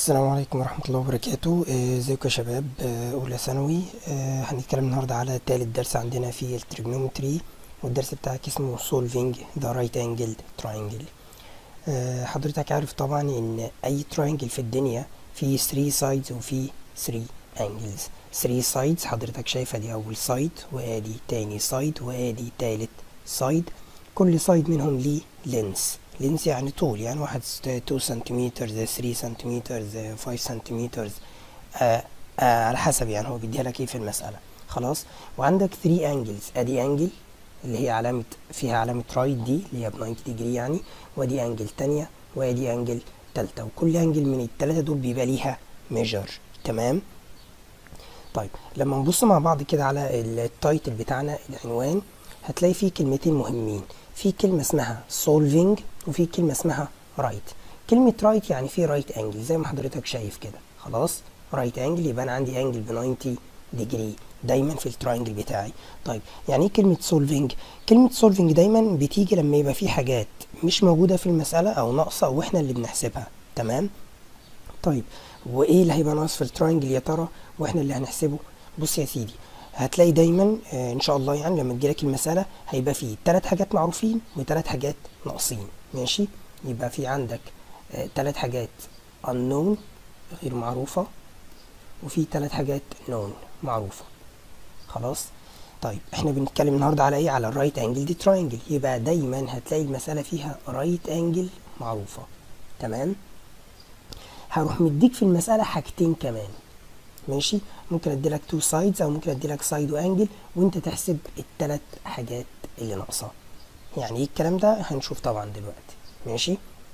السلام عليكم ورحمة الله وبركاته آه، ازيكم يا شباب آه، أولى ثانوي آه، هنتكلم النهاردة على تالت درس عندنا في التريجنومتري والدرس بتاعك اسمه solving the right angled triangle آه، حضرتك عارف طبعا ان اي تراينجل في الدنيا فيه 3 sides وفيه 3 angles 3 sides حضرتك شايفة دي اول سايد وادي تاني سايد وادي تالت سايد كل سايد منهم ليه لينس لينس يعني طول يعني واحد 2 سنتيمتر 3 سنتيمتر 5 سنتيمتر آه آه على حسب يعني هو بيديها لك ايه في المسألة خلاص وعندك 3 انجلز ادي انجل اللي هي علامة فيها علامة رايت دي اللي هي ب 90 ديجري يعني وادي انجل تانية وادي انجل تالتة وكل انجل من التلاتة دول بيبقى ليها ميجر تمام طيب لما نبص مع بعض كده على التايتل بتاعنا العنوان هتلاقي فيه كلمتين مهمين في كلمة اسمها solving وفي كلمة اسمها right كلمة right يعني في right angle زي ما حضرتك شايف كده خلاص right angle يبقى أنا عندي angle ب 90 degree دايما في التراينجل بتاعي طيب يعني ايه كلمة solving كلمة solving دايما بتيجي لما يبقى في حاجات مش موجودة في المسألة أو ناقصة واحنا اللي بنحسبها تمام طيب وايه اللي هيبقى ناقص في التراينجل يا ترى واحنا اللي هنحسبه بص يا سيدي هتلاقي دايما آه ان شاء الله يعني لما تجيلك المساله هيبقى فيه ثلاث حاجات معروفين وثلاث حاجات ناقصين ماشي يبقى في عندك ثلاث آه حاجات unknown غير معروفه وفي ثلاث حاجات known معروفه خلاص طيب احنا بنتكلم النهارده على ايه على الرايت انجل دي تراينجل يبقى دايما هتلاقي المساله فيها رايت انجل معروفه تمام هروح مديك في المساله حاجتين كمان ماشي ممكن ادي لك تو سايدز او ممكن ادي لك سايد وانجل وانت تحسب الثلاث حاجات اللي ناقصه يعني ايه الكلام ده هنشوف طبعا دلوقتي ماشي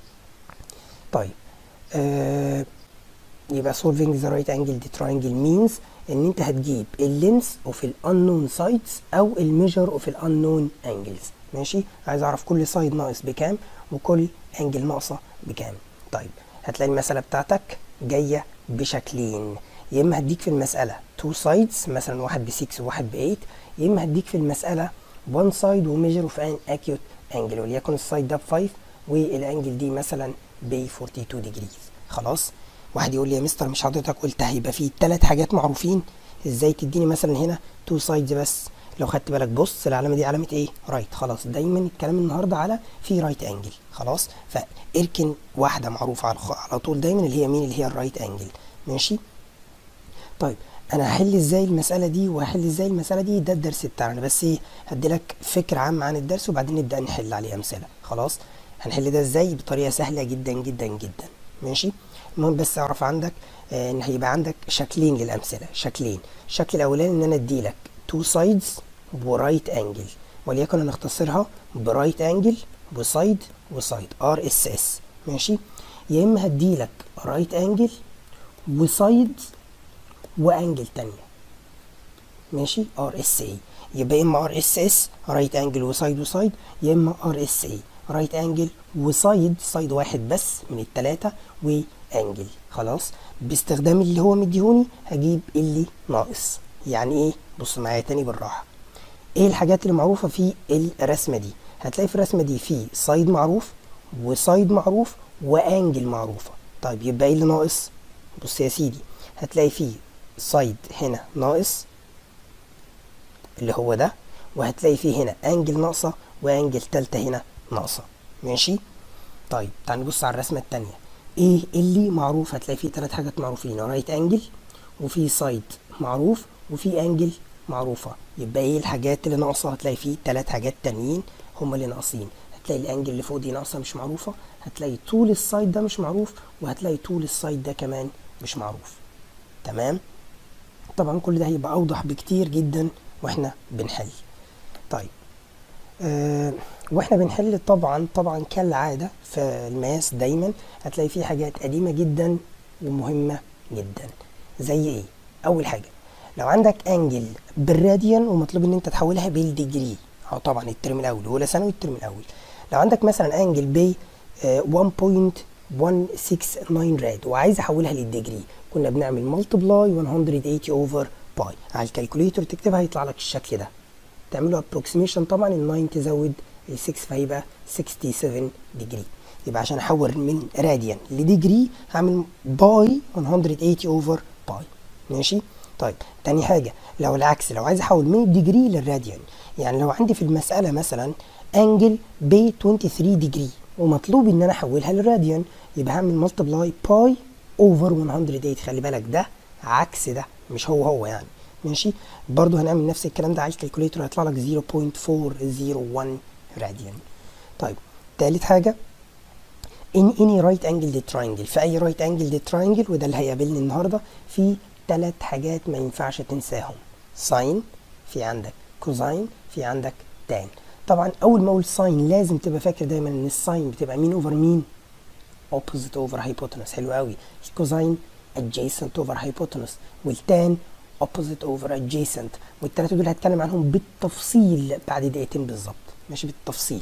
طيب آه يبقى solving the right angle triangle means ان انت هتجيب اللينس اوف الانون سايدز او الميجر اوف الانون انجلز ماشي عايز اعرف كل سايد ناقص بكام وكل انجل ناقصه بكام طيب هتلاقي المساله بتاعتك جايه بشكلين يا اما هديك في المساله تو سايدز مثلا واحد ب 6 وواحد ب 8 يا اما هديك في المساله وان سايد وميجر اوف ان اكيوت انجل وليكن السايد ده ب 5 والانجل دي مثلا ب 42 ديجريز خلاص واحد يقول لي يا مستر مش حضرتك قلت هيبقى فيه ثلاث حاجات معروفين ازاي تديني مثلا هنا تو سايدز بس لو خدت بالك بص العلامه دي علامه ايه رايت right. خلاص دايما الكلام النهارده على في رايت انجل خلاص فاركن واحده معروفه على على طول دايما اللي هي مين اللي هي الرايت انجل ماشي طيب انا هحل ازاي المساله دي وهحل ازاي المساله دي ده الدرس بتاعنا بس ايه هدي لك فكره عامه عن الدرس وبعدين نبدا نحل عليه امثله خلاص هنحل ده ازاي بطريقه سهله جدا جدا جدا ماشي المهم بس اعرف عندك آه ان هيبقى عندك شكلين للامثله شكلين الشكل الاولاني ان انا ادي لك تو سايدز ورايت انجل وليكن انا اختصرها برايت انجل وسايد وسايد ار اس اس ماشي يا اما هدي لك رايت انجل وسايد وانجل تانية ماشي ار اس اي يبقى اما ار اس اس رايت انجل وسايد وسايد يا اما ار اس اي رايت انجل وسايد سايد واحد بس من التلاتة وانجل خلاص باستخدام اللي هو مديهوني هجيب اللي ناقص يعني ايه بص معايا تاني بالراحة ايه الحاجات اللي معروفة في الرسمة دي هتلاقي في الرسمة دي في سايد معروف وسايد معروف وانجل معروفة طيب يبقى ايه اللي ناقص بص يا سيدي هتلاقي فيه سايد هنا ناقص اللي هو ده وهتلاقي فيه هنا انجل ناقصة وانجل تالتة هنا ناقصة ماشي طيب تعال نبص على الرسمة التانية ايه اللي معروف هتلاقي فيه تلات حاجات معروفين رايت انجل وفي سايد معروف وفي انجل معروفة يبقى ايه الحاجات اللي ناقصة هتلاقي فيه تلات حاجات تانيين هما اللي ناقصين هتلاقي الانجل اللي فوق دي ناقصة مش معروفة هتلاقي طول السايد ده مش معروف وهتلاقي طول السايد ده كمان مش معروف تمام طبعا كل ده هيبقى اوضح بكتير جدا واحنا بنحل طيب أه واحنا بنحل طبعا طبعا كالعاده في الماس دايما هتلاقي فيه حاجات قديمه جدا ومهمه جدا زي ايه اول حاجه لو عندك انجل بالراديان ومطلوب ان انت تحولها بالديجري او طبعا الترم الاول اولى ثانوي الترم الاول لو عندك مثلا انجل ب 1.169 راد وعايز احولها للديجري كنا بنعمل ملتبلاي 180 اوفر باي على الكالكوليتر تكتبها يطلع لك الشكل ده تعمله ابروكسيميشن طبعا ال 9 تزود ال 6 فهيبقى 67 ديجري يبقى عشان احول من راديان لديجري هعمل باي 180 اوفر باي ماشي طيب تاني حاجه لو العكس لو عايز احول من الديجري للراديان يعني لو عندي في المساله مثلا انجل ب 23 ديجري ومطلوب ان انا احولها للراديان يبقى هعمل ملتبلاي باي اوفر 108 خلي بالك ده عكس ده مش هو هو يعني ماشي برضو هنعمل نفس الكلام ده على الكالكوليتر هيطلع لك 0.401 راديان طيب تالت حاجه in any right angled triangle في اي right angled triangle وده اللي هيقابلني النهارده في ثلاث حاجات ما ينفعش تنساهم ساين في عندك كوزاين في عندك تان طبعا اول ما اقول ساين لازم تبقى فاكر دايما ان الساين بتبقى مين اوفر مين opposite over hypotenuse حلو قوي الكوزاين adjacent over hypotenuse والتان opposite over adjacent والثلاثه دول هتكلم عنهم بالتفصيل بعد دقيقتين بالظبط ماشي بالتفصيل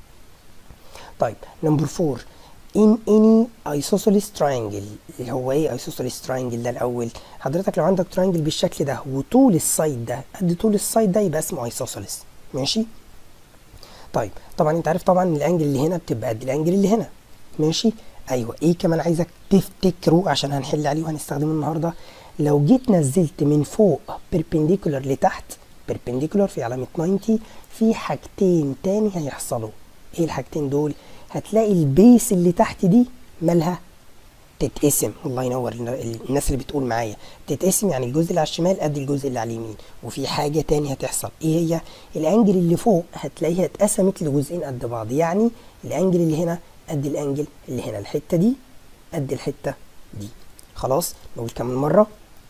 طيب نمبر 4 in any isosceles triangle اللي هو ايه isosceles triangle ده الاول حضرتك لو عندك تراينجل بالشكل ده وطول السايد ده قد طول السايد ده يبقى اسمه isosceles ماشي طيب طبعا انت عارف طبعا الانجل اللي هنا بتبقى قد الانجل اللي هنا ماشي ايوه ايه كمان عايزك تفتكره عشان هنحل عليه وهنستخدمه النهارده لو جيت نزلت من فوق بيربنديكولار لتحت بيربنديكولار في علامه 90 في حاجتين تاني هيحصلوا ايه الحاجتين دول هتلاقي البيس اللي تحت دي مالها تتقسم الله ينور الناس اللي بتقول معايا تتقسم يعني الجزء اللي على الشمال قد الجزء اللي على اليمين وفي حاجه تاني هتحصل ايه هي الانجل اللي فوق هتلاقيها اتقسمت لجزئين قد بعض يعني الانجل اللي هنا قد الانجل اللي هنا الحته دي قد الحته دي خلاص نقول كمان مره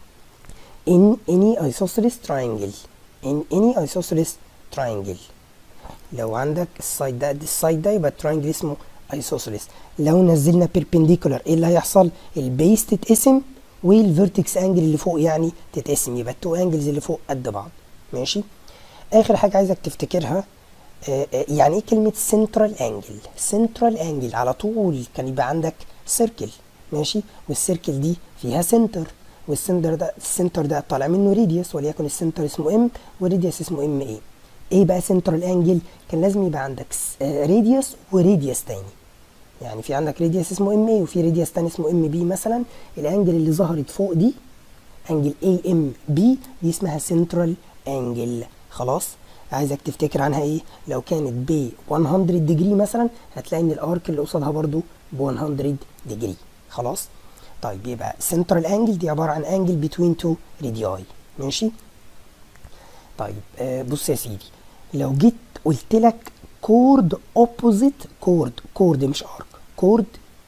in any isosceles triangle in any isosceles triangle لو عندك السايد ده قد السايد ده يبقى التراينجل اسمه ايسوسيلس لو نزلنا بيربنديكولار ايه اللي هيحصل البيس تتقسم والفيرتكس انجل اللي فوق يعني تتقسم يبقى التو انجلز اللي فوق قد بعض ماشي اخر حاجه عايزك تفتكرها آه آه يعني ايه كلمه سنترال انجل سنترال انجل على طول كان يبقى عندك سيركل ماشي والسيركل دي فيها سنتر والسنتر ده السنتر ده طالع منه ريديوس وليكن السنتر اسمه ام والريديوس اسمه ام ايه ايه بقى سنترال انجل كان لازم يبقى عندك راديوس وراديوس تاني يعني في عندك راديوس اسمه ام اي وفي راديوس تاني اسمه ام بي مثلا الانجل اللي ظهرت فوق دي انجل اي ام بي دي اسمها سنترال انجل خلاص عايزك تفتكر عنها ايه لو كانت ب 100 ديجري مثلا هتلاقي ان الارك اللي قصادها برضو ب 100 ديجري خلاص طيب يبقى سنترال انجل دي عباره عن انجل بتوين تو رادياي ماشي طيب آه بص يا سيدي لو جيت قلت لك كورد اوبوزيت كورد كورد مش ارك كورد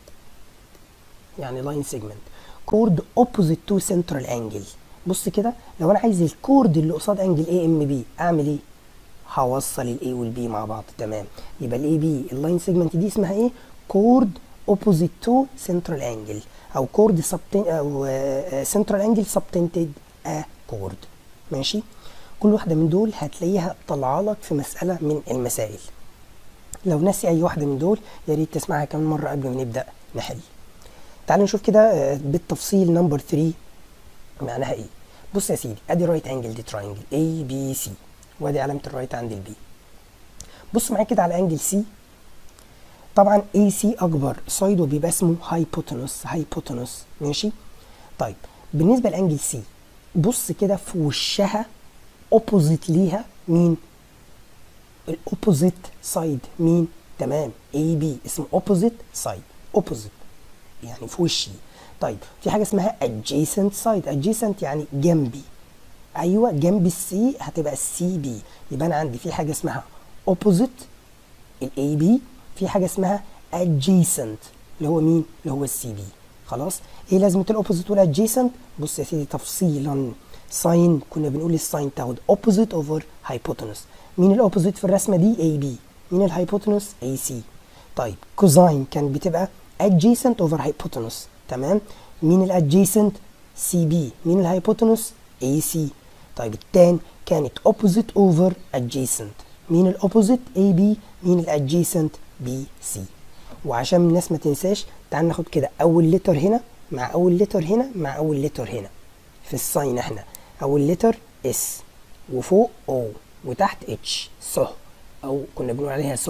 يعني لاين سيجمنت كورد اوبوزيت تو سنترال انجل بص كده لو انا عايز الكورد اللي قصاد انجل اي ام بي اعمل ايه هوصل الاي والبي مع بعض تمام يبقى الاي بي اللاين سيجمنت دي اسمها ايه كورد اوبوزيت تو سنترال انجل او كورد سبتن او سنترال انجل سبتنتد ا كورد ماشي كل واحده من دول هتلاقيها طالعه لك في مساله من المسائل لو ناسي اي واحده من دول يا ريت تسمعها كمان مره قبل ما نبدا نحل تعالوا نشوف كده بالتفصيل نمبر 3 معناها ايه بص يا سيدي ادي رايت انجل دي تراينجل اي بي سي وادي علامه الرايت عند البي بص معايا كده على انجل سي طبعا اي سي اكبر سايده بيبقى اسمه هايبوتنوس هايبوتنوس ماشي طيب بالنسبه لانجل سي بص كده في وشها اوبوزيت ليها مين الاوبوزيت سايد مين تمام اي بي اسمه اوبوزيت سايد اوبوزيت يعني في وشي طيب في حاجه اسمها adjacent سايد adjacent يعني جنبي ايوه جنب السي هتبقى السي بي يبقى انا عندي في حاجه اسمها اوبوزيت الاي بي في حاجه اسمها adjacent اللي هو مين اللي هو السي بي خلاص ايه لازمه الاوبوزيت والادجيسنت بص يا سيدي تفصيلا ساين كنا بنقول الساين تاخد اوبوزيت اوفر هايبوتنس مين الاوبوزيت في الرسمه دي اي بي مين الهايبوتنس اي سي طيب كوزاين كانت بتبقى adjacent اوفر هايبوتنس تمام مين الادجيسنت سي بي مين الهايبوتنس اي سي طيب التان كانت اوبوزيت اوفر adjacent مين الاوبوزيت اي بي مين الادجيسنت بي سي وعشان الناس ما تنساش تعال ناخد كده اول لتر هنا مع اول لتر هنا مع اول لتر هنا في الساين احنا اول لتر اس وفوق او وتحت اتش سه او كنا بنقول عليها سهى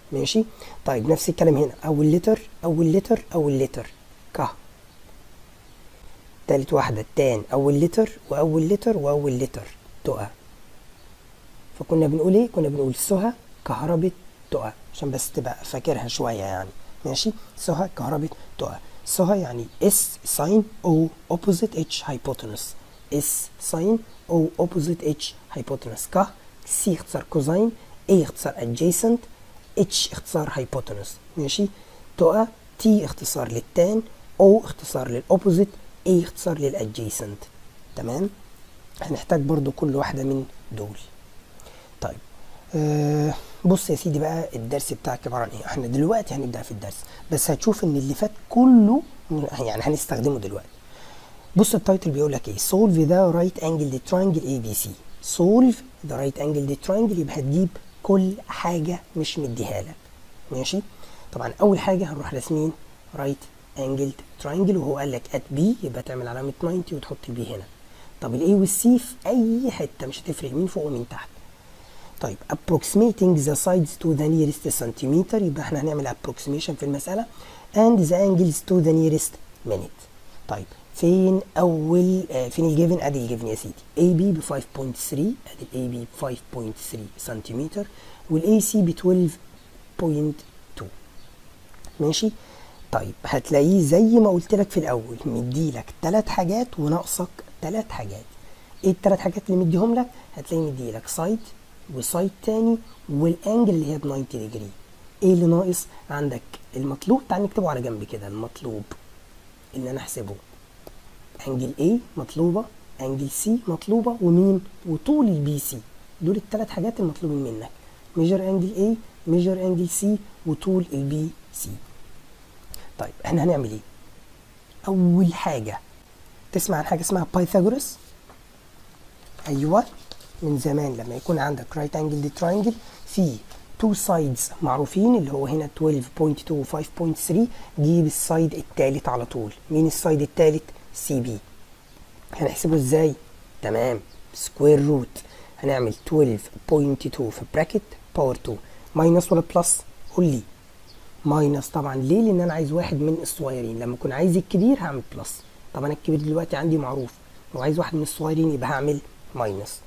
ماشي طيب نفس الكلام هنا اول لتر اول لتر اول لتر ك تالت واحدة تان اول لتر واول لتر واول لتر تقى فكنا بنقول ايه كنا بنقول سهى كهربة تقى عشان بس تبقى فاكرها شوية يعني ماشي سهى كهربة تقى سهى يعني اس ساين او opposite اتش hypotenuse اس ساين او opposite اتش hypotenuse ك سي اختصار كوزين اي اختصار adjacent اتش اختصار hypotenuse ماشي تقى تي اختصار للتان او اختصار للاوبوزيت اي اختصار للادجيسنت تمام هنحتاج برضو كل واحدة من دول طيب آه بص يا سيدي بقى الدرس بتاعك عبارة عن ايه احنا دلوقتي هنبدأ في الدرس بس هتشوف ان اللي فات كله يعني هنستخدمه دلوقتي بص التايتل بيقول لك ايه solve the right angled triangle ABC solve the right angled triangle يبقى هتجيب كل حاجة مش مديها لك ماشي طبعا اول حاجة هنروح راسمين right angled triangle وهو قال لك at B يبقى تعمل علامة 90 وتحط البي هنا طب الاي والسي في اي حتة مش هتفرق مين فوق ومين تحت طيب approximating the sides to the nearest centimeter يبقى احنا هنعمل approximation في المسألة and the angles to the nearest minute طيب فين اول آه فين الجيفن ادي الجيفن يا سيدي اي بي ب 5.3 ادي الاي بي ب 5.3 سنتيمتر والاي سي ب 12.2 ماشي طيب هتلاقيه زي ما قلت لك في الاول مديلك ثلاث حاجات وناقصك ثلاث حاجات ايه الثلاث حاجات اللي مديهم لك هتلاقيه مديلك سايد وسايد تاني والانجل اللي هي ب 90 ديجري ايه اللي ناقص عندك المطلوب تعال نكتبه على جنب كده المطلوب ان انا احسبه انجل A مطلوبة انجل C مطلوبة ومين وطول البي سي دول الثلاث حاجات المطلوبين منك ميجر انجل A ميجر انجل C وطول البي سي طيب احنا هنعمل ايه اول حاجة تسمع عن حاجة اسمها بايثاغورس ايوه من زمان لما يكون عندك رايت انجل تراينجل في تو سايدز معروفين اللي هو هنا 12.2 و 5.3 جيب السايد التالت على طول مين السايد التالت سي بي هنحسبه ازاي تمام سكوير روت هنعمل 12.2 في براكت باور 2 ماينس ولا بلس قول لي ماينس طبعا ليه لان انا عايز واحد من الصغيرين لما اكون عايز الكبير هعمل بلس طبعا الكبير دلوقتي عندي معروف لو عايز واحد من الصغيرين يبقى هعمل ماينس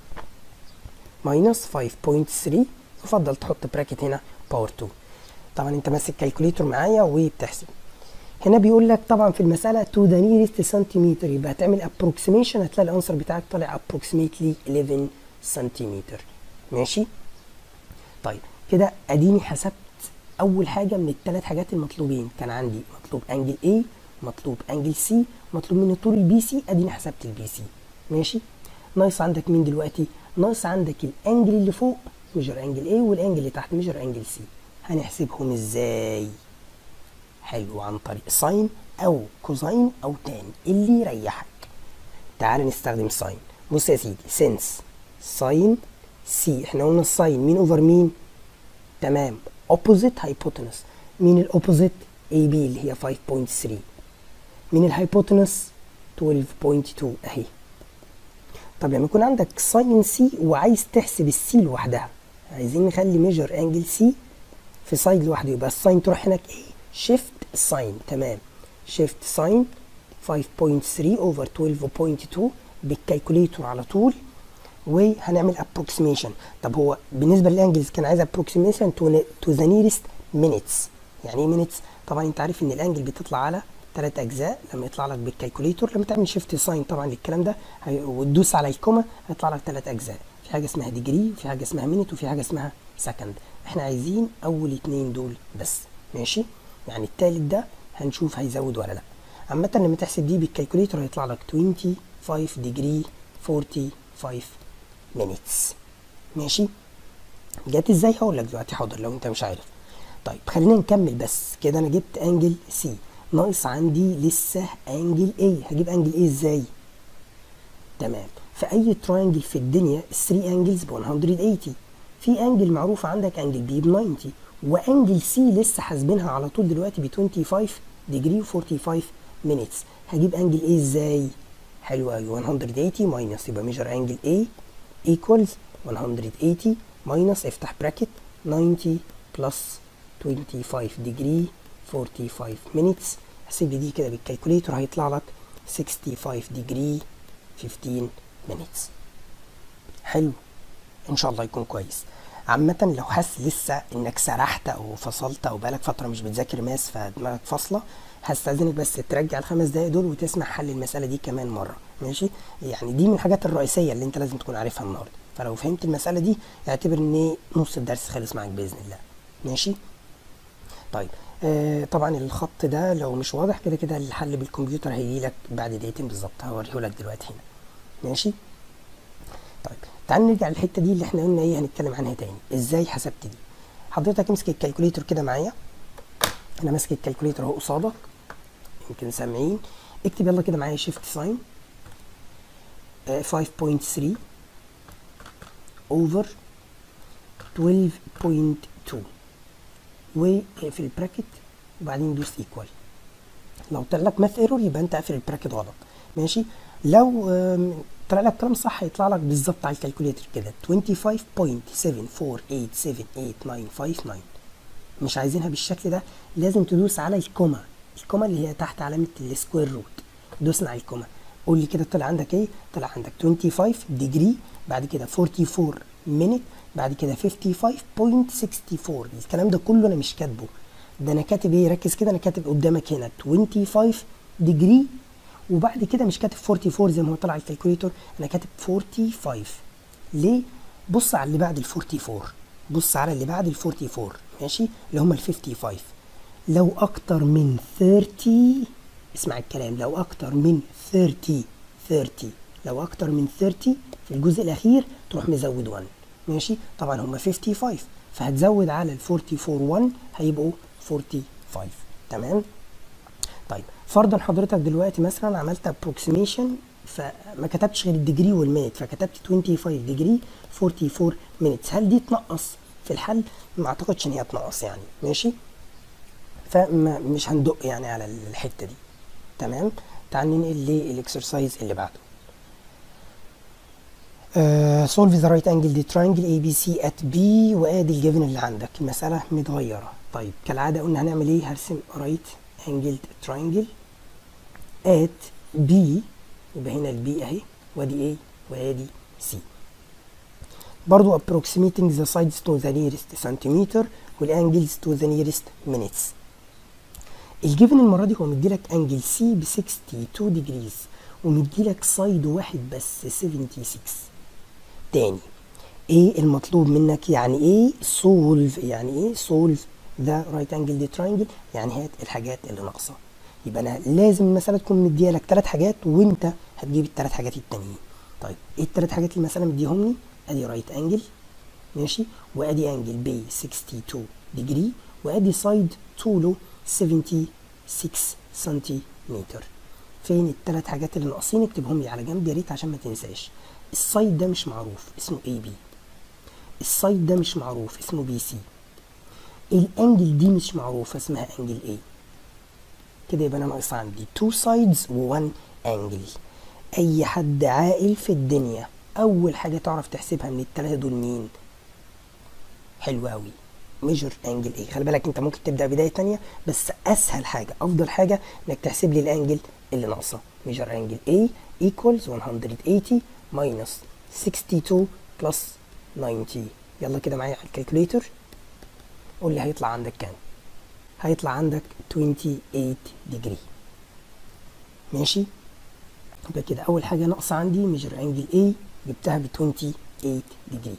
ماينس 5.3 يفضل تحط براكت هنا باور 2 طبعا انت ماسك كالكوليتور معايا وبتحسب هنا بيقول لك طبعا في المساله تو ذا نيرست سنتيمتر يبقى هتعمل ابروكسيميشن هتلاقي الانسر بتاعك طالع ابروكسيميتلي 11 سنتيمتر ماشي طيب كده اديني حسبت اول حاجه من الثلاث حاجات المطلوبين كان عندي مطلوب انجل A مطلوب انجل C مطلوب مني طول البي سي اديني حسبت البي سي ماشي ناقص عندك مين دلوقتي ناقص عندك الانجل اللي فوق ميجر انجل A والانجل اللي تحت ميجر انجل C هنحسبهم ازاي حلو عن طريق ساين او كوزين او تان اللي يريحك تعال نستخدم ساين بص يا سيدي سينس ساين سي احنا قلنا الساين مين اوفر مين تمام اوبوزيت هايبوتنس مين الاوبوزيت اي بي اللي هي 5.3 مين الهايبوتنس 12.2 اهي طب لما يكون عندك ساين سي وعايز تحسب السي لوحدها عايزين نخلي ميجر انجل سي في سايد لوحده يبقى الساين تروح هناك ايه شيفت ساين تمام شيفت ساين 5.3 اوفر 12.2 بالكالكوليتور على طول وهنعمل ابروكسيميشن طب هو بالنسبه للانجلز كان عايز ابروكسيميشن تو ذا نيرست مينيتس يعني ايه مينيتس طبعا انت عارف ان الانجل بتطلع على ثلاث اجزاء لما يطلع لك بالكالكوليتور لما تعمل شيفت ساين طبعا للكلام ده وتدوس على الكوما هيطلع لك ثلاث اجزاء في حاجه اسمها ديجري وفي حاجه اسمها مينيت وفي حاجه اسمها سكند احنا عايزين اول اتنين دول بس ماشي يعني التالت ده هنشوف هيزود ولا لا عامة لما تحسب دي بالكالكوليتر هيطلع لك 25 ديجري 45 minutes ماشي جت ازاي هقول لك دلوقتي حاضر لو انت مش عارف طيب خلينا نكمل بس كده انا جبت انجل سي ناقص عندي لسه انجل اي هجيب انجل ايه ازاي تمام في اي تراينجل في الدنيا الثري انجلز ب 180 في انجل معروف عندك انجل بي ب 90 وانجل سي لسه حاسبينها على طول دلوقتي ب 25 ديجري و 45 minutes هجيب انجل ايه ازاي حلو قوي 180 ماينس يبقى ميجر انجل A equals 180 ماينس افتح براكت 90 بلس 25 degree 45 minutes هسيب لي دي كده بالكالكوليتر هيطلع لك 65 degree 15 minutes حلو ان شاء الله يكون كويس عامة لو حاسس لسه انك سرحت او فصلت او بقالك فترة مش بتذاكر ماس فدماغك فاصلة هستأذنك بس ترجع الخمس دقايق دول وتسمع حل المسألة دي كمان مرة ماشي يعني دي من الحاجات الرئيسية اللي انت لازم تكون عارفها النهاردة فلو فهمت المسألة دي اعتبر ان نص الدرس خلص معاك بإذن الله ماشي طيب آه طبعا الخط ده لو مش واضح كده كده الحل بالكمبيوتر هيجي لك بعد دقيقتين بالظبط هوريه لك دلوقتي هنا ماشي طيب تعال نرجع للحته دي اللي احنا قلنا ايه هنتكلم عنها تاني ازاي حسبت دي حضرتك امسك الكالكوليتر كده معايا انا ماسك الكالكوليتر اهو قصادك يمكن سامعين اكتب يلا كده معايا شيفت ساين 5.3 اوفر 12.2 وفي البراكت وبعدين دوس ايكوال لو طلع لك ماث ايرور يبقى انت قافل البراكت غلط ماشي لو طلع لك كلام صح هيطلع لك بالظبط على الكالكوليتر كده 25.74888959 مش عايزينها بالشكل ده لازم تدوس على الكوما الكوما اللي هي تحت علامة السكوير روت دوسنا على الكوما قول لي كده طلع عندك ايه طلع عندك 25 ديجري بعد كده 44 مينت بعد كده 55.64 الكلام ده كله انا مش كاتبه ده انا كاتب ايه ركز كده انا كاتب قدامك هنا 25 ديجري وبعد كده مش كاتب 44 زي ما هو طلع الكالكوليتر انا كاتب 45 ليه بص على اللي بعد ال 44 بص على اللي بعد ال 44 ماشي اللي هم ال 55 لو اكتر من 30 اسمع الكلام لو اكتر من 30 30 لو اكتر من 30 في الجزء الاخير تروح مزود 1 ماشي طبعا هم 55 فهتزود على ال 44 1 هيبقوا 45 تمام طيب فرضا حضرتك دلوقتي مثلا عملت ابروكسيميشن فما كتبتش غير الديجري والمينت فكتبت 25 ديجري 44 مينتس هل دي تنقص في الحل ما اعتقدش ان هي تنقص يعني ماشي فمش هندق يعني على الحته دي تمام تعال ننقل للاكسرسايز اللي بعده سولف ذا رايت انجل دي تراينجل اي بي سي ات بي وادي الجبن اللي عندك المساله متغيره طيب كالعاده قلنا هنعمل ايه هرسم رايت انجل تراينجل ات بي يبقى هنا البي اهي وادي ايه وادي سي برضو approximating the sides to the nearest centimeter والangles to the nearest minutes الجيفن المرة دي هو مديلك انجل سي ب 62 ديجريز ومديلك سايد واحد بس 76 تاني ايه المطلوب منك يعني ايه سولف يعني ايه سولف ذا رايت انجل دي تراينجل يعني هات الحاجات اللي ناقصه يبقى انا لازم المساله تكون مديها لك ثلاث حاجات وانت هتجيب الثلاث حاجات التانيين طيب ايه الثلاث حاجات اللي المساله مديهم لي ادي رايت انجل ماشي وادي انجل بي 62 ديجري وادي سايد طوله 76 سنتيمتر فين الثلاث حاجات اللي ناقصين اكتبهم لي على جنب يا ريت عشان ما تنساش السايد ده مش معروف اسمه اي بي السايد ده مش معروف اسمه بي سي الانجل دي مش معروفه اسمها انجل ايه كده يبقى انا ناقص عندي تو سايدز و1 انجل اي حد عاقل في الدنيا اول حاجه تعرف تحسبها من الثلاثه دول مين حلو قوي ميجر انجل ايه خلي بالك انت ممكن تبدا بدايه تانية بس اسهل حاجه افضل حاجه انك تحسب لي الانجل اللي ناقصه ميجر انجل A equals 180 minus 62 plus 90 يلا كده معايا على الكالكوليتر قول لي هيطلع عندك كام هيطلع عندك 28 degree ماشي يبقى كده اول حاجه ناقصه عندي ميجر انجل A جبتها ب 28 degree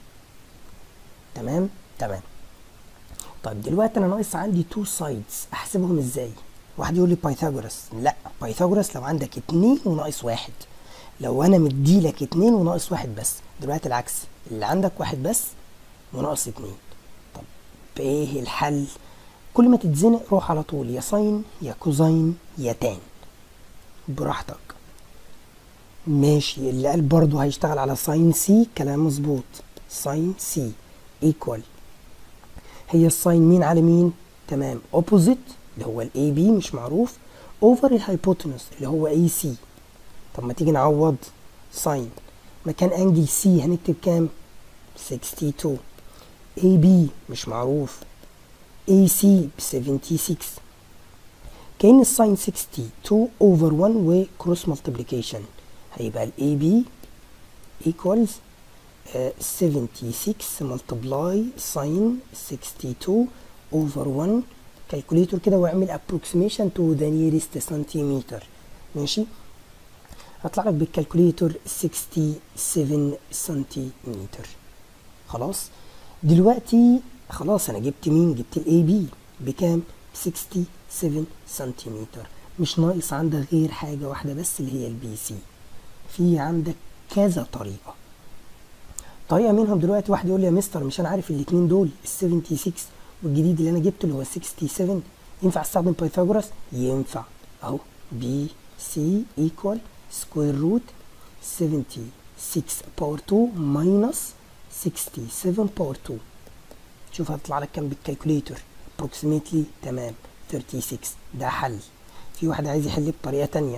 تمام تمام طيب دلوقتي انا ناقص عندي تو سايدز احسبهم ازاي واحد يقول لي بايثاغورس لا بايثاغورس لو عندك اتنين وناقص واحد لو انا مديلك اتنين وناقص واحد بس دلوقتي العكس اللي عندك واحد بس وناقص اتنين طب بايه الحل كل ما تتزنق روح على طول يا ساين يا كوزاين يا تان براحتك ماشي اللي قال برضه هيشتغل على ساين سي كلام مظبوط ساين سي ايكوال هي الساين مين على مين تمام اوبوزيت اللي هو الاي بي مش معروف اوفر الهايبوتنس اللي هو اي سي طب ما تيجي نعوض ساين مكان انجل سي هنكتب كام 62 اي بي مش معروف AC ب 76 كأن الساين 62 over 1 وكروس مالتيبليكيشن هيبقى ال AB equals uh, 76 multiply sin 62 over 1 كالكوليتور كده واعمل approximation to the nearest centimeter ماشي هطلع لك بالكالكوليتور 67 سنتيمتر خلاص دلوقتي خلاص انا جبت مين جبت الاي بي بكام 67 سنتيمتر مش ناقص عندك غير حاجة واحدة بس اللي هي البي سي في عندك كذا طريقة طريقة منهم دلوقتي واحد يقول لي يا مستر مش انا عارف الاتنين دول ال 76 والجديد اللي انا جبته اللي هو 67 ينفع استخدم بايثاغورس ينفع اهو بي سي ايكوال سكوير روت 76 باور 2 ماينس 67 باور 2 شوف هتطلع لك كام بالكالكوليتر approximately تمام 36 ده حل في واحد عايز يحل بطريقة تانية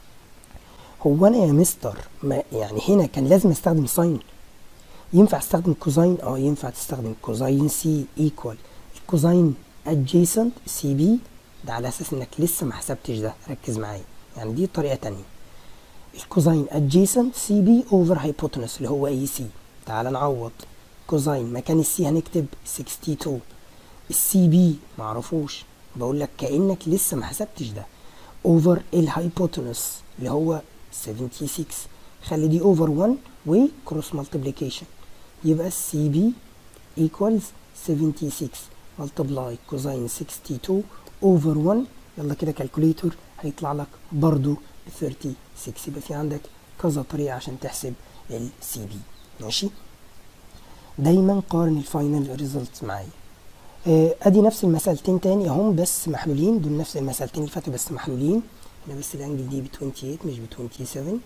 هو انا يا مستر ما يعني هنا كان لازم استخدم ساين ينفع استخدم كوزاين اه ينفع تستخدم كوزاين سي ايكوال الكوزاين adjacent سي بي ده على اساس انك لسه ما حسبتش ده ركز معايا يعني دي طريقة تانية الكوزاين adjacent سي بي اوفر hypotenuse اللي هو اي سي تعال نعوض كوزاين مكان السي هنكتب 62 السي بي معرفوش بقول لك كانك لسه ما حسبتش ده اوفر الهايبوتنس اللي هو 76 خلي دي اوفر 1 وكروس مالتيبليكيشن يبقى السي بي ايكوالز 76 ملتبلاي كوزاين 62 اوفر 1 يلا كده كالكوليتور هيطلع لك برضو 36 يبقى في عندك كذا طريقه عشان تحسب السي بي ماشي دايما قارن الفاينل ريزلتس معايا آه، ادي نفس المسألتين تاني اهم بس محلولين دول نفس المسألتين اللي فاتوا بس محلولين هنا بس الانجل دي ب 28 مش ب 27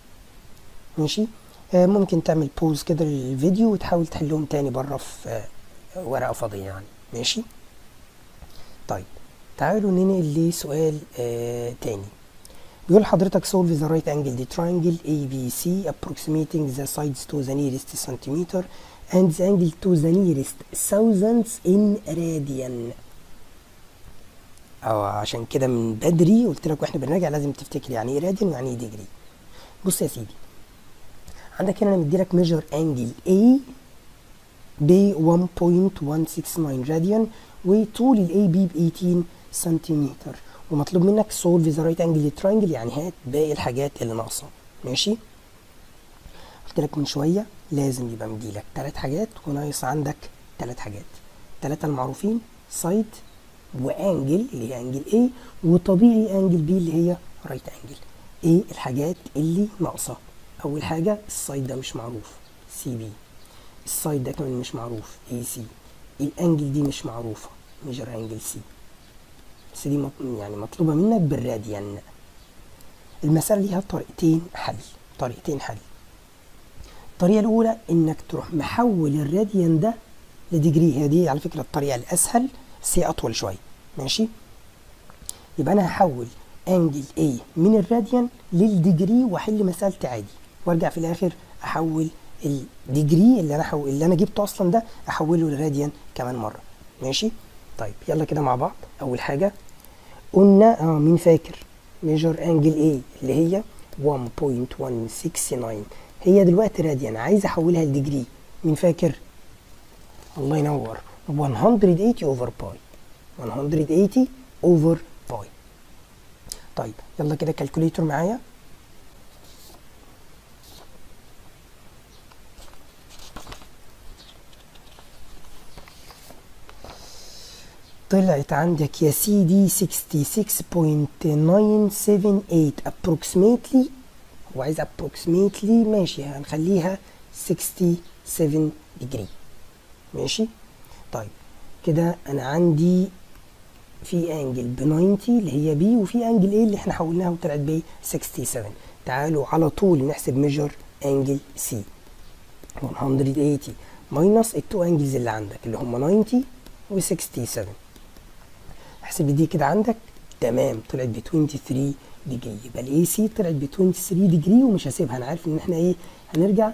ماشي آه، ممكن تعمل بوز كده للفيديو وتحاول تحلهم تاني بره في آه، ورقة فاضية يعني ماشي طيب تعالوا ننقل لسؤال آه تاني بيقول حضرتك solve the right angle the triangle ABC approximating the sides to the nearest centimeter and the angle to the nearest thousandths in radian اه عشان كده من بدري قلت لك واحنا بنراجع لازم تفتكر يعني ايه راديان ويعني ايه ديجري بص يا سيدي عندك هنا انا مديلك ميجر انجل A ب 1.169 راديان وطول الاي بي ب 18 سنتيمتر ومطلوب منك سولف ذا رايت انجل تراينجل يعني هات باقي الحاجات اللي ناقصه ماشي قلت لك من شويه لازم يبقى مديلك ثلاث حاجات وناقص عندك ثلاث حاجات ثلاثه المعروفين سايد وانجل اللي هي انجل A وطبيعي انجل B اللي هي رايت انجل ايه الحاجات اللي ناقصه اول حاجه السايد ده مش معروف سي بي السايد ده كمان مش معروف اي سي الانجل دي مش معروفه ميجر انجل سي بس دي مط... يعني مطلوبه منك بالراديان المساله ليها طريقتين حل طريقتين حل الطريقه الاولى انك تروح محول الراديان ده لديجري هي دي على فكره الطريقه الاسهل بس هي اطول شويه ماشي يبقى انا هحول انجل A من الراديان للديجري واحل مسألتي عادي وارجع في الاخر احول الديجري اللي انا حو... اللي انا جبته اصلا ده احوله للراديان كمان مره ماشي طيب يلا كده مع بعض اول حاجه قلنا اه مين فاكر ميجر انجل A اللي هي 1.169 هي دلوقتي راديان عايز احولها لديجري مين فاكر الله ينور 180 اوفر باي 180 اوفر باي طيب يلا كده كالكوليتور معايا طلعت عندك يا سيدي 66.978 approximately هو عايز approximately ماشي هنخليها 67 degree ماشي طيب كده انا عندي في انجل ب 90 اللي هي بي وفي انجل ايه اللي احنا حولناها وطلعت ب 67 تعالوا على طول نحسب ميجر انجل سي 180 ماينس التو انجلز اللي عندك اللي هم 90 و 67 احسب دي كده عندك تمام طلعت ب 23 ديجري يبقى الاي سي طلعت ب 23 ديجري ومش هسيبها انا عارف ان احنا ايه هنرجع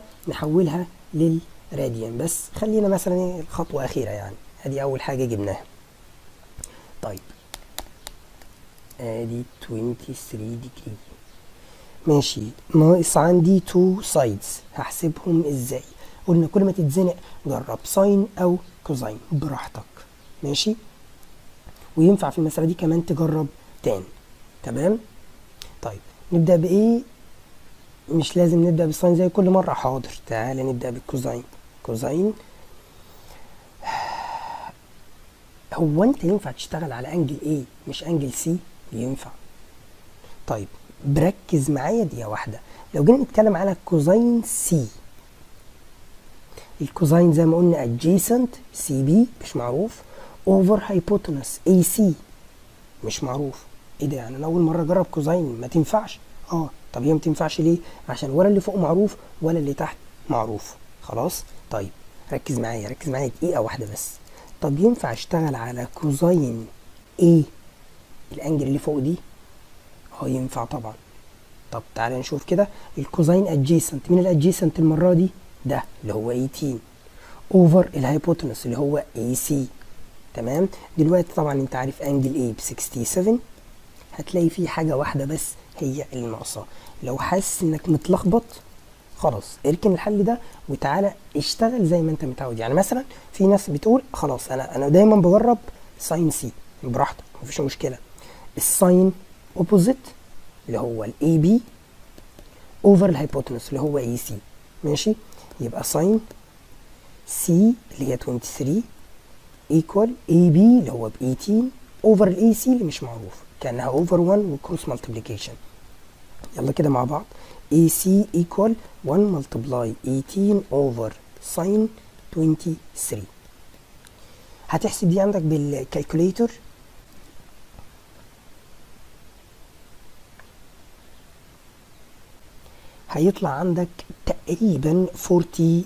نحولها للراديان بس خلينا مثلا ايه الخطوه اخيره يعني ادي اول حاجه جبناها طيب ادي 23 ديجري ماشي ناقص عندي تو سايدز هحسبهم ازاي قلنا كل ما تتزنق جرب ساين او كوزاين براحتك ماشي وينفع في المسألة دي كمان تجرب تاني تمام طيب نبدأ بإيه مش لازم نبدأ بالساين زي كل مرة حاضر تعالى نبدأ بالكوزاين كوزاين هو انت ينفع تشتغل على انجل ايه مش انجل سي ينفع طيب بركز معايا دقيقة واحدة لو جينا نتكلم على كوزاين سي الكوزاين زي ما قلنا adjacent سي بي مش معروف over hypotenuse اي سي مش معروف ايه ده يعني انا اول مره اجرب كوزاين ما تنفعش اه طب هي ما تنفعش ليه عشان ولا اللي فوق معروف ولا اللي تحت معروف خلاص طيب ركز معايا ركز معايا دقيقه واحده بس طب ينفع اشتغل على كوزاين ايه الانجل اللي فوق دي اه ينفع طبعا طب تعالى نشوف كده الكوزاين ادجيسنت مين الادجيسنت المره دي ده اللي هو 18 اوفر الهايبوتنس اللي هو اي سي تمام دلوقتي طبعا انت عارف انجل ايه ب 67 هتلاقي فيه حاجه واحده بس هي اللي ناقصه لو حاسس انك متلخبط خلاص اركن الحل ده وتعالى اشتغل زي ما انت متعود يعني مثلا في ناس بتقول خلاص انا انا دايما بجرب ساين سي براحتك مفيش مشكله الساين اوبوزيت اللي هو الاي بي اوفر الهايبوتنس اللي هو اي سي ماشي يبقى ساين سي اللي هي 23 ايكوال اي بي اللي هو ب 18 اوفر الاي سي اللي مش معروف كانها اوفر 1 وكروس مالتيبليكيشن يلا كده مع بعض اي سي ايكوال 1 ملتبلاي 18 اوفر ساين 23 هتحسب دي عندك بالكالكوليتر هيطلع عندك تقريبا 46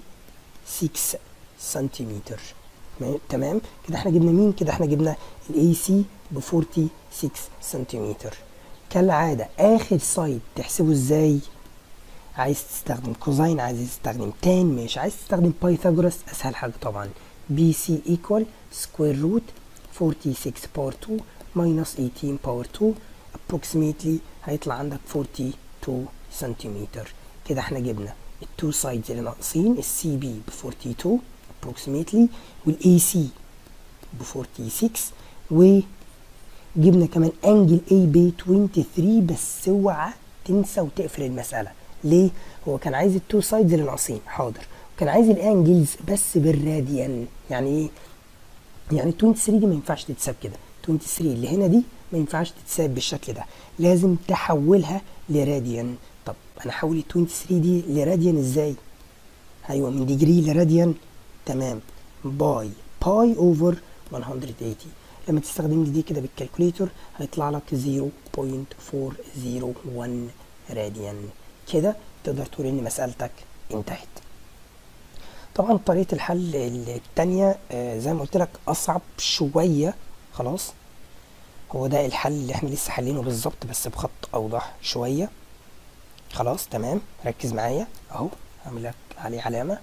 سنتيمتر تمام كده احنا جبنا مين كده احنا جبنا الاي سي ب 46 سنتيمتر كالعاده اخر سايد تحسبه ازاي عايز تستخدم كوزاين عايز تستخدم تان مش عايز تستخدم بايثاغورس اسهل حاجه طبعا بي سي ايكوال سكوير روت 46 باور 2 ماينس 18 باور 2 approximately هيطلع عندك 42 سنتيمتر كده احنا جبنا التو سايدز اللي ناقصين السي بي ب 42 approximately والاي سي ب 46 وجبنا كمان انجل اي ب 23 بس اوعى تنسى وتقفل المساله ليه هو كان عايز التو سايدز اللي ناقصين حاضر وكان عايز الانجلز بس بالراديان يعني ايه يعني 23 دي ما ينفعش تتساب كده 23 اللي هنا دي ما ينفعش تتساب بالشكل ده لازم تحولها لراديان طب انا احول ال 23 دي لراديان ازاي ايوه من ديجري لراديان تمام باي باي اوفر 180 لما تستخدم دي كده بالكالكوليتر هيطلع لك 0.401 راديان كده تقدر تقول ان مسألتك انتهت طبعا طريقة الحل التانية آه زي ما قلت لك اصعب شوية خلاص هو ده الحل اللي احنا لسه حلينه بالظبط بس بخط اوضح شوية خلاص تمام ركز معايا اهو هعمل لك عليه علامة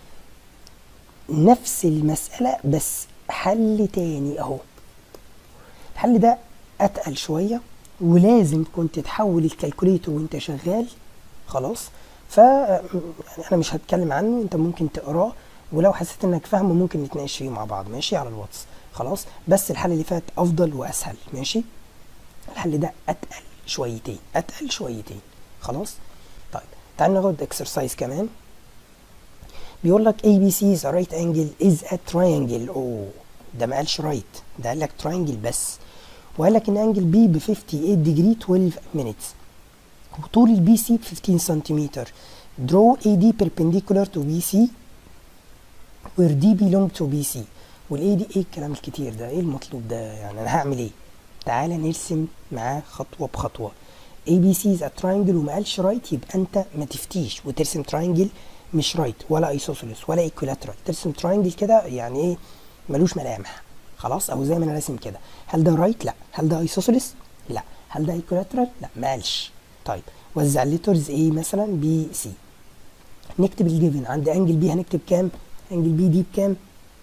نفس المسألة بس حل تاني اهو الحل ده اتقل شوية ولازم كنت تحول الكالكوليتر وانت شغال خلاص ف يعني انا مش هتكلم عنه انت ممكن تقراه ولو حسيت انك فاهمه ممكن نتناقش فيه مع بعض ماشي على الواتس خلاص بس الحل اللي فات افضل واسهل ماشي الحل ده اتقل شويتين اتقل شويتين خلاص طيب تعال ناخد اكسرسايز كمان بيقول لك ABC is a right angle is a triangle اوه ده ما قالش right ده قال لك triangle بس وقال لك ان انجل بي ب 58 ديجري 12 minutes وطول البي سي ب 15 سنتيمتر draw AD perpendicular to BC where D belong to BC والاي دي ايه الكلام الكتير ده ايه المطلوب ده يعني انا هعمل ايه تعالى نرسم معاه خطوه بخطوه اي بي سي از تراينجل وما قالش رايت يبقى انت ما تفتيش وترسم تراينجل مش رايت ولا ايسوسيلس ولا ايكولاترال ترسم تراينجل كده يعني ايه ملوش ملامح خلاص او زي ما انا راسم كده هل ده رايت لا هل ده ايسوسيلس لا هل ده ايكولاترال لا ما قالش طيب وزع الليترز ايه مثلا بي سي نكتب الجيفن عند انجل بي هنكتب كام انجل بي دي بكام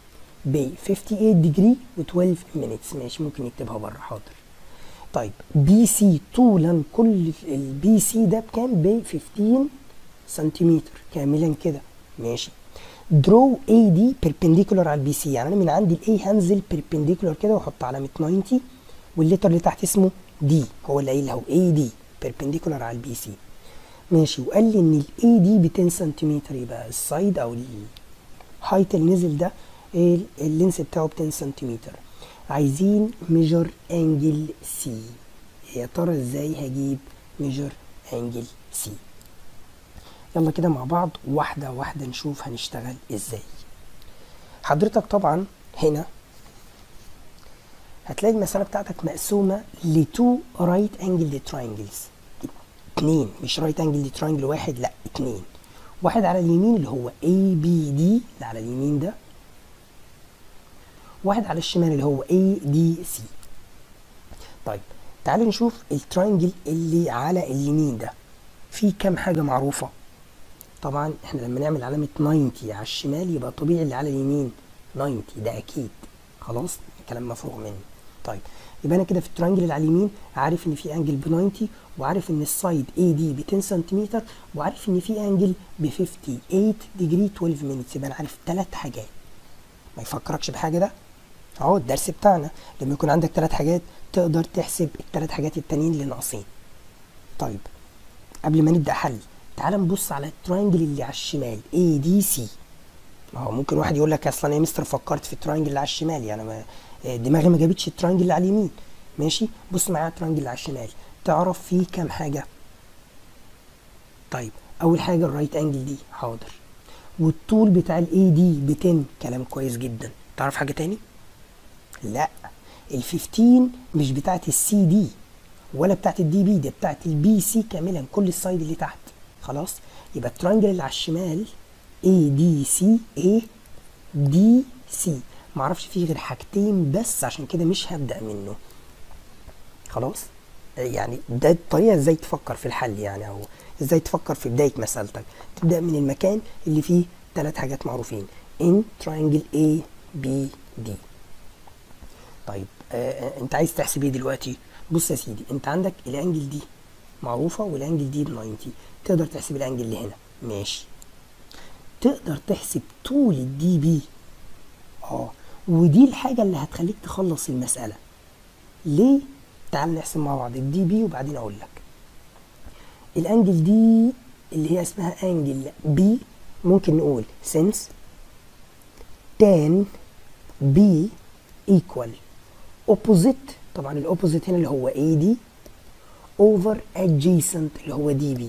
ب 58 ديجري و12 minutes ماشي ممكن نكتبها بره حاضر طيب بي سي طولا كل البي سي ده بكام ب 15 سنتيمتر كاملا كده ماشي درو اي دي بيربنديكولار على البي سي يعني انا من عندي الاي هنزل بيربنديكولار كده واحط علامه 90 والليتر اللي تحت اسمه دي هو اللي قايل اهو اي دي بيربنديكولار على البي سي ماشي وقال لي ان الاي دي ب 10 سنتيمتر يبقى السايد او الهايت اللي نزل ده اللينس بتاعه ب 10 سنتيمتر عايزين ميجر انجل سي يا ترى ازاي هجيب ميجر انجل سي يلا كده مع بعض واحده واحده نشوف هنشتغل ازاي حضرتك طبعا هنا هتلاقي المسألة بتاعتك مقسومة لتو رايت انجل تراينجلز اتنين مش رايت انجل تراينجل واحد لا اتنين واحد على اليمين اللي هو اي بي دي اللي على اليمين ده واحد على الشمال اللي هو اي دي سي طيب تعالوا نشوف التراينجل اللي على اليمين ده في كام حاجة معروفة طبعا احنا لما نعمل علامة 90 على الشمال يبقى طبيعي اللي على اليمين 90 ده اكيد خلاص كلام مفروغ منه طيب يبقى انا كده في الترانجل اللي على اليمين عارف ان في انجل ب 90 وعارف ان السايد اي دي ب 10 سنتيمتر وعارف ان في انجل ب 58 ديجري 12 مينتس يبقى انا عارف ثلاث حاجات ما يفكركش بحاجه ده اهو الدرس بتاعنا لما يكون عندك ثلاث حاجات تقدر تحسب الثلاث حاجات التانيين اللي ناقصين طيب قبل ما نبدا حل تعال نبص على التراينجل اللي على الشمال اي دي سي ما هو ممكن واحد يقول لك اصلا يا مستر فكرت في التراينجل اللي على الشمال يعني ما دماغي ما جابتش التراينجل اللي على اليمين ماشي بص معايا التراينجل اللي على الشمال تعرف فيه كام حاجه طيب اول حاجه الرايت انجل دي حاضر والطول بتاع الاي دي ب 10 كلام كويس جدا تعرف حاجه تاني لا ال 15 مش بتاعت السي دي ولا بتاعت الدي بي دي بتاعت البي سي كاملا كل السايد اللي تحت خلاص يبقى التراينجل اللي على الشمال اي دي سي اي دي سي معرفش فيه غير حاجتين بس عشان كده مش هبدأ منه خلاص يعني ده الطريقة ازاي تفكر في الحل يعني او ازاي تفكر في بداية مسألتك تبدأ من المكان اللي فيه ثلاث حاجات معروفين in triangle A B D طيب آه انت عايز تحسب ايه دلوقتي بص يا سيدي انت عندك الانجل دي معروفة والانجل دي ب 90 تقدر تحسب الانجل اللي هنا ماشي تقدر تحسب طول الدي بي اه ودي الحاجة اللي هتخليك تخلص المسألة ليه؟ تعال نحسب مع بعض الدي بي وبعدين اقول لك الانجل دي اللي هي اسمها انجل بي ممكن نقول سنس tan بي equal opposite طبعا الاوبوزيت هنا اللي هو اي دي over adjacent اللي هو دي بي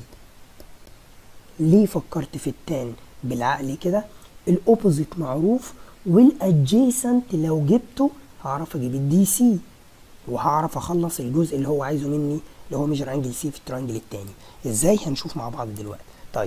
ليه فكرت في التان بالعقل كده الاوبوزيت معروف والادجيسنت لو جبته هعرف اجيب الدي سي وهعرف اخلص الجزء اللي هو عايزه مني اللي هو ميجر انجل سي في الترانجل التاني ازاي هنشوف مع بعض دلوقتي طيب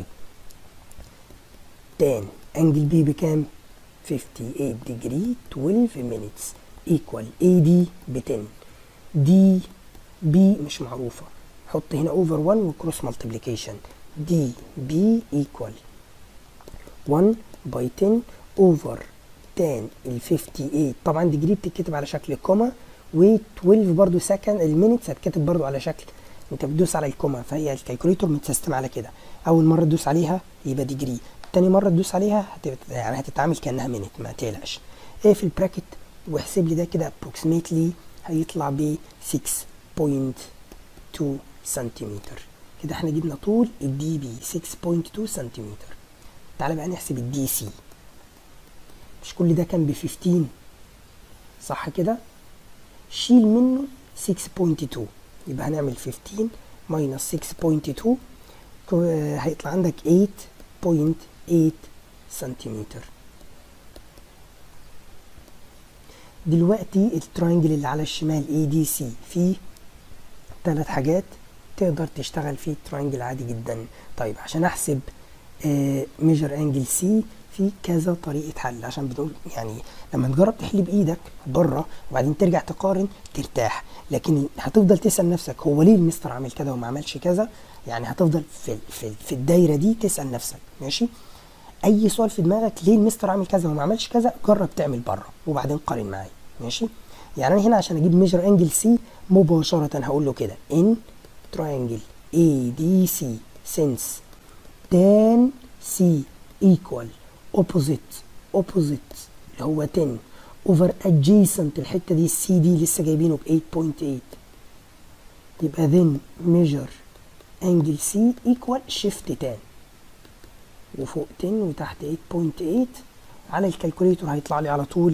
تان انجل بي بكام 58 ديجري 12 مينتس ايكوال اي دي ب 10 دي بي مش معروفه حط هنا اوفر 1 وكروس مالتيبليكيشن دي بي ايكوال 1 باي 10 اوفر تان ال 58 طبعا ديجري بتتكتب على شكل كوما و12 برضو سكند المينتس هتكتب برضو على شكل انت بتدوس على الكوما فهي الكالكوليتور متسيستم على كده اول مره تدوس عليها يبقى ديجري تاني مره تدوس عليها هت... يعني هتتعامل كانها مينت ما تقلقش ايه في البراكت واحسب لي ده كده ابروكسيميتلي هيطلع ب 6.2 سنتيمتر كده احنا جبنا طول الدي بي 6.2 سنتيمتر تعالى بقى نحسب الدي سي مش كل ده كان ب 15 صح كده شيل منه 6.2 يبقى هنعمل 15 ماينس 6.2 هيطلع عندك 8.8 سنتيمتر دلوقتي التراينجل اللي على الشمال اي دي سي فيه ثلاث حاجات تقدر تشتغل فيه تراينجل عادي جدا طيب عشان احسب ميجر انجل سي في كذا طريقه حل عشان بنقول يعني لما تجرب تحل بايدك بره وبعدين ترجع تقارن ترتاح لكن هتفضل تسال نفسك هو ليه المستر عمل كذا وما عملش كذا يعني هتفضل في في, في الدايره دي تسال نفسك ماشي اي سؤال في دماغك ليه المستر عامل كذا وما عملش كذا جرب تعمل بره وبعدين قارن معايا ماشي يعني انا هنا عشان اجيب ميجر انجل سي مباشره هقول له كده ان triangle ADC since tan C equal opposite opposite اللي هو 10 over adjacent الحتة دي السي دي لسه جايبينه ب 8.8 يبقى then measure angle C equal shift tan وفوق 10 وتحت 8.8 على الكالكوليتور هيطلع لي على طول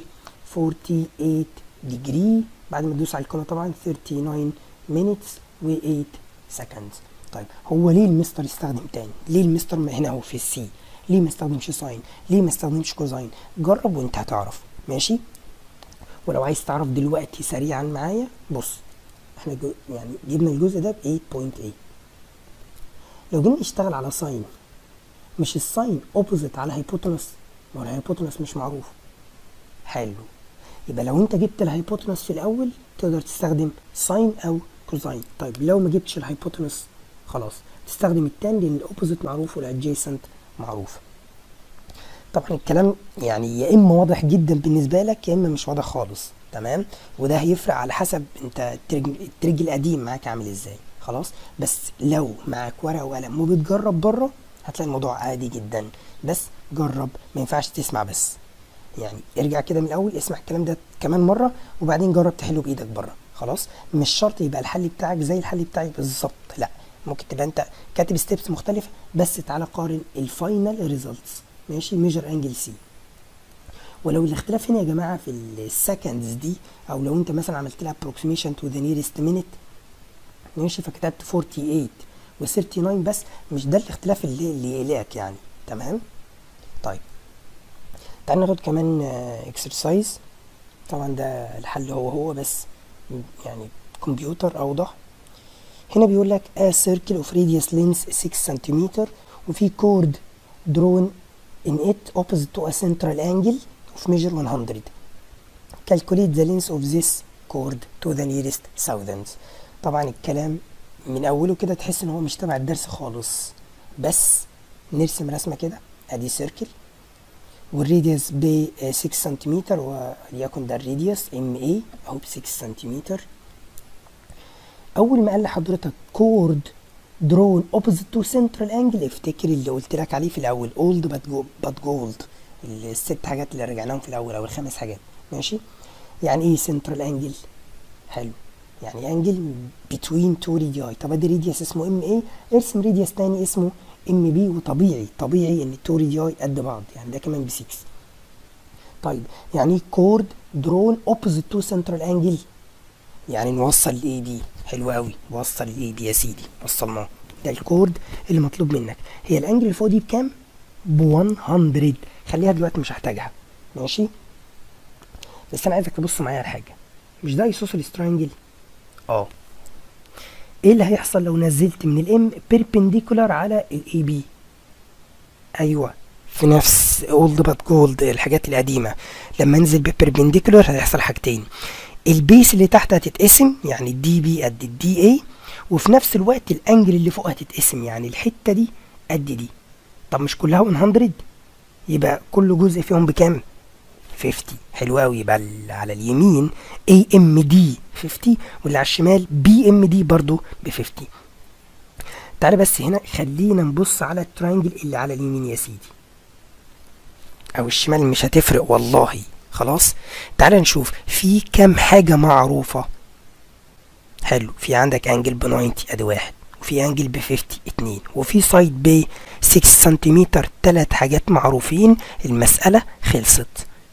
48 degree بعد ما تدوس على الكومة طبعا 39 minutes و 8 seconds طيب هو ليه المستر يستخدم تاني ليه المستر هنا هو في السي ليه ما استخدمش ساين ليه ما استخدمش كوزاين جرب وانت هتعرف ماشي ولو عايز تعرف دلوقتي سريعا معايا بص احنا جو يعني جبنا الجزء ده ب 8.8 لو جينا نشتغل على ساين مش الساين اوبوزيت على هيبوتنس ما هو الهيبوتنس مش معروف حلو يبقى لو انت جبت الهيبوتنس في الاول تقدر تستخدم ساين او كوزاين طيب لو ما جبتش الهيبوتنس خلاص تستخدم التان لان الاوبوزيت معروف والادجيسنت معروف طبعا الكلام يعني يا اما واضح جدا بالنسبه لك يا اما مش واضح خالص تمام وده هيفرق على حسب انت الترج, الترج القديم معاك عامل ازاي خلاص بس لو معاك ورقه وقلم وبتجرب بره هتلاقي الموضوع عادي جدا بس جرب ما ينفعش تسمع بس يعني ارجع كده من الاول اسمع الكلام ده كمان مره وبعدين جرب تحله بايدك بره خلاص مش شرط يبقى الحل بتاعك زي الحل بتاعي بالظبط لا ممكن تبقى انت كاتب ستيبس مختلفه بس تعالى قارن الفاينل ريزلتس ماشي ميجر انجل سي ولو الاختلاف هنا يا جماعه في السكندز دي او لو انت مثلا عملت لها approximation to the nearest minute ماشي فكتبت 48 و 39 بس مش ده الاختلاف اللي اللي يقلقك يعني تمام طيب تعال ناخد كمان اكسرسايز طبعا ده الحل هو هو بس يعني كمبيوتر اوضح هنا بيقول لك a circle of radius length 6 سنتيمتر وفي chord drawn in it opposite to a central angle of measure 100 calculate the length of this chord to the nearest thousandth طبعا الكلام من اوله كده تحس ان هو مش تبع الدرس خالص بس نرسم رسمه كده ادي سيركل والراديوس ب 6 سنتيمتر وليكن ده الراديوس ام اي اهو ب 6 سنتيمتر اول ما قال لحضرتك كورد درون اوبوزيت تو سنترال انجل افتكر اللي قلت لك عليه في الاول اولد بات جولد الست حاجات اللي رجعناهم في الاول او الخمس حاجات ماشي يعني ايه سنترال انجل حلو يعني انجل بتوين تو ريدياي طب ادي ريديوس اسمه ام اي ارسم ريديوس تاني اسمه ام بي وطبيعي طبيعي ان التو ريدياي قد بعض يعني ده كمان ب 6 طيب يعني ايه كورد درون اوبوزيت تو سنترال انجل يعني نوصل لاي بي حلو قوي وصل الاي بي يا سيدي وصلناه ده الكورد اللي مطلوب منك هي الانجل اللي فوق دي بكام ب 100 خليها دلوقتي مش هحتاجها ماشي بس انا عايزك تبص معايا على حاجه مش ده ايسوسيلس تراينجل اه ايه اللي هيحصل لو نزلت من الام بيربنديكولار على الاي بي ايوه في نفس اولد بات جولد الحاجات القديمه لما انزل ببيربنديكولار هيحصل حاجتين البيس اللي تحت هتتقسم يعني الدي بي قد الدي اي وفي نفس الوقت الانجل اللي فوق هتتقسم يعني الحته دي قد دي طب مش كلها 100 يبقى كل جزء فيهم بكام 50 حلو قوي يبقى على اليمين اي ام دي 50 واللي على الشمال بي ام دي برضو ب 50 تعالى بس هنا خلينا نبص على التراينجل اللي على اليمين يا سيدي او الشمال مش هتفرق والله خلاص تعال نشوف في كام حاجة معروفة حلو في عندك انجل ب 90 ادي واحد وفي انجل ب 50 اتنين وفي سايد ب 6 سنتيمتر تلات حاجات معروفين المسألة خلصت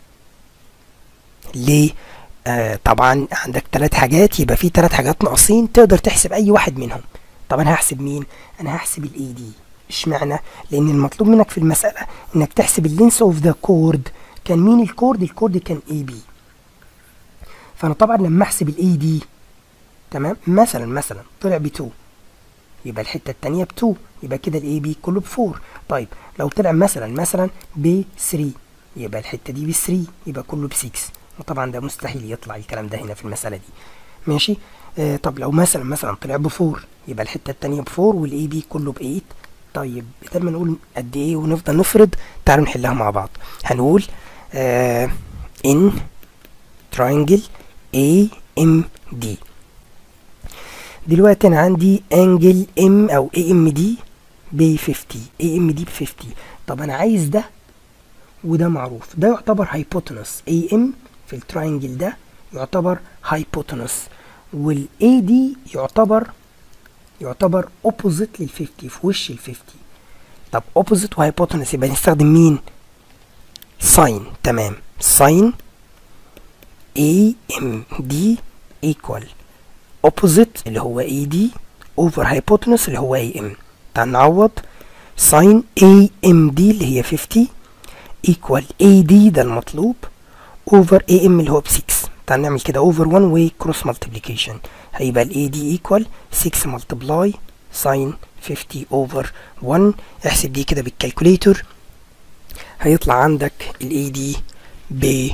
ليه آه طبعا عندك تلات حاجات يبقى في تلات حاجات ناقصين تقدر تحسب اي واحد منهم طب انا هحسب مين انا هحسب الاي دي اشمعنى لان المطلوب منك في المسألة انك تحسب اللينس اوف ذا كورد كان مين الكورد الكورد كان اي بي فانا طبعا لما احسب الاي دي تمام مثلا مثلا طلع ب 2 يبقى الحته الثانيه ب 2 يبقى كده الاي بي كله ب 4 طيب لو طلع مثلا مثلا ب 3 يبقى الحته دي ب 3 يبقى كله ب 6 وطبعا ده مستحيل يطلع الكلام ده هنا في المساله دي ماشي آه طب لو مثلا مثلا طلع ب 4 يبقى الحته الثانيه ب 4 والاي بي كله ب 8 طيب بدل ما نقول قد ايه ونفضل نفرض تعالوا نحلها مع بعض هنقول آه in triangle AMD دلوقتي انا عندي انجل ام او اي ام دي ب 50 اي ام دي ب 50 طب انا عايز ده وده معروف ده يعتبر هايبوتنس اي ام في التراينجل ده يعتبر هايبوتنس والاي دي يعتبر يعتبر اوبوزيت لل 50 في وش ال 50 طب اوبوزيت وهايبوتنس يبقى نستخدم مين ساين تمام ساين اي ام دي ايكوال اوبوزيت اللي هو اي دي اوفر هايبوتنس اللي هو اي ام تعال نعوض ساين اي ام دي اللي هي 50 ايكوال اي دي ده المطلوب اوفر اي ام اللي هو ب 6 تعال نعمل كده اوفر 1 وكروس مالتيبليكيشن هيبقى الاي دي ايكوال 6 ملتبلاي ساين 50 اوفر 1 احسب دي كده بالكالكوليتور هيطلع عندك الاي دي ب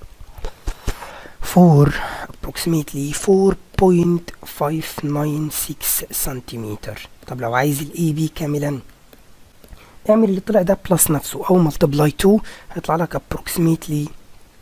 4 approximately 4.596 سنتيمتر طب لو عايز الاي بي كاملا اعمل اللي طلع ده بلس نفسه او ملتبلاي 2 هيطلع لك approximately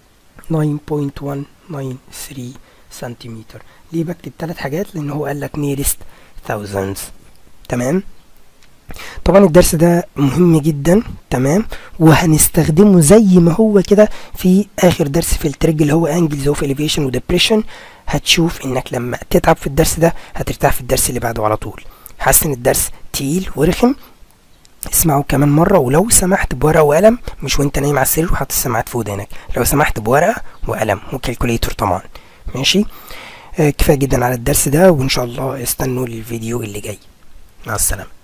9.193 سنتيمتر ليه بكتب ثلاث حاجات لان هو قال لك nearest thousands تمام طبعا الدرس ده مهم جدا تمام وهنستخدمه زي ما هو كده في اخر درس في التريج اللي هو انجلز اوف اليفيشن وديبريشن هتشوف انك لما تتعب في الدرس ده هترتاح في الدرس اللي بعده على طول حاسس ان الدرس تقيل ورخم اسمعه كمان مرة ولو سمحت بورقة وقلم مش وانت نايم على السرير وحاطط السماعات في ودانك لو سمحت بورقة وقلم وكالكوليتور طبعا ماشي آه كفاية جدا على الدرس ده وان شاء الله استنوا الفيديو اللي جاي مع السلامة